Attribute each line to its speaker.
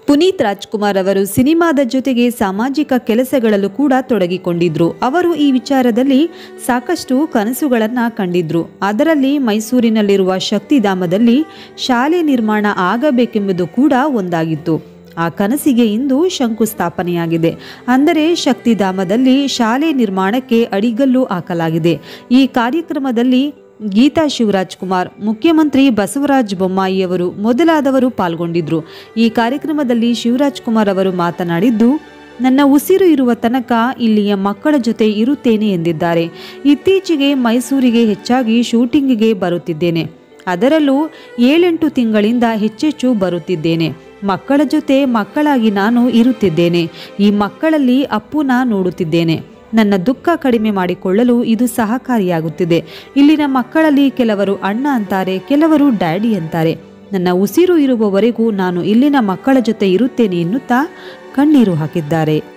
Speaker 1: ಪುನೀತ್ ರಾಜ್ಕುಮಾರ್ ಅವರು ಸಿನಿಮಾದ ಜೊತೆಗೆ ಸಾಮಾಜಿಕ ಕೆಲಸಗಳಲ್ಲೂ ಕೂಡ ತೊಡಗಿಕೊಂಡಿದ್ರು ಅವರು ಈ ವಿಚಾರದಲ್ಲಿ ಸಾಕಷ್ಟು ಕನಸುಗಳನ್ನು ಕಂಡಿದ್ರು ಅದರಲ್ಲಿ ಮೈಸೂರಿನಲ್ಲಿರುವ ಶಕ್ತಿಧಾಮದಲ್ಲಿ ಶಾಲೆ ನಿರ್ಮಾಣ ಆಗಬೇಕೆಂಬುದು ಕೂಡ ಒಂದಾಗಿತ್ತು ಆ ಕನಸಿಗೆ ಇಂದು ಶಂಕುಸ್ಥಾಪನೆಯಾಗಿದೆ ಅಂದರೆ ಶಕ್ತಿಧಾಮದಲ್ಲಿ ಶಾಲೆ ನಿರ್ಮಾಣಕ್ಕೆ ಅಡಿಗಲ್ಲು ಹಾಕಲಾಗಿದೆ ಈ ಕಾರ್ಯಕ್ರಮದಲ್ಲಿ ಗೀತಾ ಶಿವರಾಜ್ ಕುಮಾರ್ ಮುಖ್ಯಮಂತ್ರಿ ಬಸವರಾಜ ಬೊಮ್ಮಾಯಿ ಅವರು ಮೊದಲಾದವರು ಪಾಲ್ಗೊಂಡಿದ್ರು ಈ ಕಾರ್ಯಕ್ರಮದಲ್ಲಿ ಶಿವರಾಜ್ ಕುಮಾರ್ ಅವರು ಮಾತನಾಡಿದ್ದು ನನ್ನ ಉಸಿರು ಇರುವ ತನಕ ಇಲ್ಲಿಯ ಮಕ್ಕಳ ಜೊತೆ ಇರುತ್ತೇನೆ ಎಂದಿದ್ದಾರೆ ಇತ್ತೀಚೆಗೆ ಮೈಸೂರಿಗೆ ಹೆಚ್ಚಾಗಿ ಶೂಟಿಂಗಿಗೆ ಬರುತ್ತಿದ್ದೇನೆ ಅದರಲ್ಲೂ ಏಳೆಂಟು ತಿಂಗಳಿಂದ ಹೆಚ್ಚೆಚ್ಚು ಬರುತ್ತಿದ್ದೇನೆ ಮಕ್ಕಳ ಜೊತೆ ಮಕ್ಕಳಾಗಿ ನಾನು ಇರುತ್ತಿದ್ದೇನೆ ಈ ಮಕ್ಕಳಲ್ಲಿ ಅಪ್ಪುನ ನೋಡುತ್ತಿದ್ದೇನೆ ನನ್ನ ದುಃಖ ಕಡಿಮೆ ಮಾಡಿಕೊಳ್ಳಲು ಇದು ಸಹಕಾರಿಯಾಗುತ್ತಿದೆ ಇಲ್ಲಿನ ಮಕ್ಕಳಲ್ಲಿ ಕೆಲವರು ಅಣ್ಣ ಅಂತಾರೆ ಕೆಲವರು ಡ್ಯಾಡಿ ಅಂತಾರೆ ನನ್ನ ಉಸಿರು ಇರುವವರೆಗೂ ನಾನು ಇಲ್ಲಿನ ಮಕ್ಕಳ ಜೊತೆ ಇರುತ್ತೇನೆ ಎನ್ನುತ್ತಾ ಕಣ್ಣೀರು ಹಾಕಿದ್ದಾರೆ